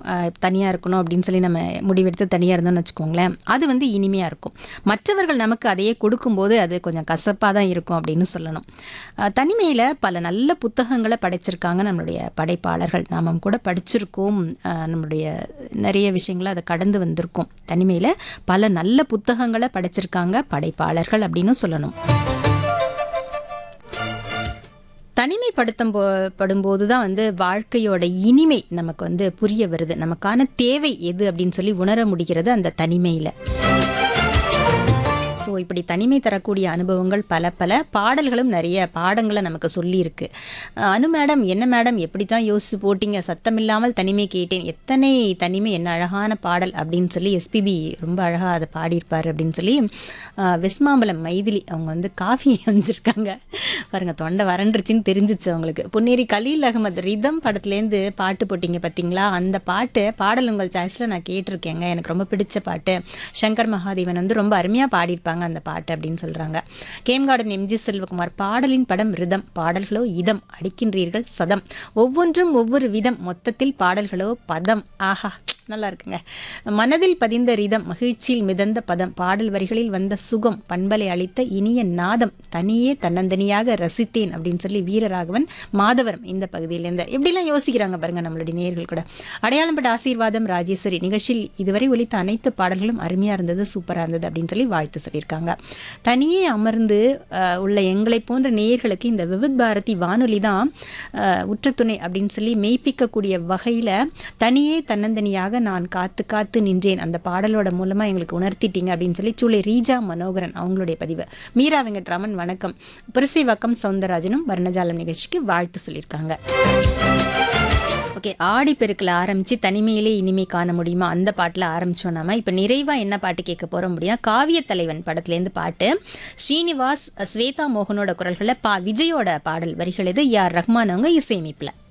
தனியாக இருக்கணும் அப்படின்னு சொல்லி நம்ம முடிவெடுத்து தனியாக இருந்தோம்னு வச்சுக்கோங்களேன் அது வந்து இனிமையாக இருக்கும் மற்றவர்கள் நமக்கு அதையே கொடுக்கும்போது அது கொஞ்சம் கசப்பாக தான் இருக்கும் அப்படின்னு சொல்லணும் தனிமையில் பல நல்ல புத்தகங்களை படைச்சிருக்காங்க நம்மளுடைய படைப்பாளர்கள் நாமும் கூட படிச்சிருக்கோம் அஹ், நம்மளுடைய நிறைய விஷயங்களை அதை கடந்து வந்திருக்கோம் தனிமையில் பல நல்ல புத்தகங்களை படைச்சிருக்காங்க படைப்பாளர்கள் அப்படின்னு சொல்லணும் தனிமைப்படுத்தும் போ படும்போது தான் வந்து வாழ்க்கையோட இனிமை நமக்கு வந்து புரிய வருது நமக்கான தேவை எது அப்படின்னு சொல்லி உணர முடிகிறது அந்த தனிமையில் ஸோ இப்படி தனிமை தரக்கூடிய அனுபவங்கள் பல பல பாடல்களும் நிறைய பாடங்களை நமக்கு சொல்லியிருக்கு அஹ் அனு மேடம் என்ன மேடம் எப்படி தான் யோசிச்சு போட்டீங்க சத்தமில்லாமல் தனிமை கேட்டேன் எத்தனை தனிமை என்ன அழகான பாடல் அப்படின்னு சொல்லி எஸ்பிபி ரொம்ப அழகாக அதை பாடியிருப்பார் அப்படின்னு சொல்லி அஹ் வெஸ்மாம்பலம் மைதிலி அவங்க வந்து காஃபி அமைஞ்சிருக்காங்க பாருங்க தொண்டை வறண்டுருச்சுன்னு தெரிஞ்சிச்சு அவங்களுக்கு பொன்னேரி கலீல் அகமது ரிதம் படத்துலேருந்து பாட்டு போட்டிங்க பார்த்தீங்களா அந்த பாட்டு பாடல் உங்கள் சாய்ஸில் நான் கேட்டிருக்கேங்க எனக்கு ரொம்ப பிடிச்ச பாட்டு சங்கர் மகாதேவன் வந்து ரொம்ப அருமையாக பாடியிருப்பாங்க அந்த பாட்டு அப்படின்னு சொல்கிறாங்க கேம் கார்டன் எம்ஜி செல்வகுமார் பாடலின் படம் ரிதம் பாடல்களோ இதம் அடிக்கின்றீர்கள் சதம் ஒவ்வொன்றும் ஒவ்வொரு விதம் மொத்தத்தில் பாடல்களோ பதம் ஆஹா நல்லா இருக்குங்க மனதில் பதிந்த ரிதம் மகிழ்ச்சியில் மிதந்த பதம் பாடல் வரிகளில் வந்த சுகம் பண்பலை அளித்த இனிய நாதம் தனியே தன்னந்தனியாக ரசித்தேன் அப்படின்னு சொல்லி வீரராகவன் மாதவரம் இந்த பகுதியிலேருந்து எப்படிலாம் யோசிக்கிறாங்க பாருங்க நம்மளுடைய நேர்கள் கூட அடையாளம் பட்ட ஆசீர்வாதம் ராஜேஸ்வரி நிகழ்ச்சியில் இதுவரை ஒலித்த அனைத்து பாடல்களும் அருமையாக இருந்தது சூப்பராக இருந்தது அப்படின்னு சொல்லி வாழ்த்து சொல்லியிருக்காங்க தனியே அமர்ந்து அஹ், உள்ள எங்களை போன்ற நேயர்களுக்கு இந்த விவித் பாரதி வானொலி தான் அஹ், உற்றத்துணை அப்படின்னு சொல்லி மெய்ப்பிக்கக்கூடிய வகையில் தனியே தன்னந்தனியாக நான் காத்து காத்து நின்றேன் அந்த பாடலோட மூலமாக எங்களுக்கு உணர்த்திட்டீங்க அப்படின்னு சொல்லி சூளை ரீஜா மனோகரன் அவங்களுடைய பதிவு மீரா வெங்கட்ராமன் வணக்கம் புரசைவாக்கம் சவுந்தரராஜனும் வர்ணஜாலம் நிகழ்ச்சிக்கு வாழ்த்து சொல்லியிருக்காங்க ஓகே ஆடி பெருக்கில் ஆரம்பித்து தனிமையிலே இனிமை காண முடியுமா அந்த பாட்டில் ஆரம்பித்தோம் நாம இப்போ நிறைவாக என்ன பாட்டு கேட்க போகிறோம் அப்படின்னா காவிய தலைவன் படத்துலேருந்து பாட்டு ஸ்ரீனிவாஸ் ஸ்வேதா மோகனோட குரல்களில் பா விஜயோட பாடல் வரிகள் இது யார் ரஹ்மான் அவங்க இசையமைப்பில்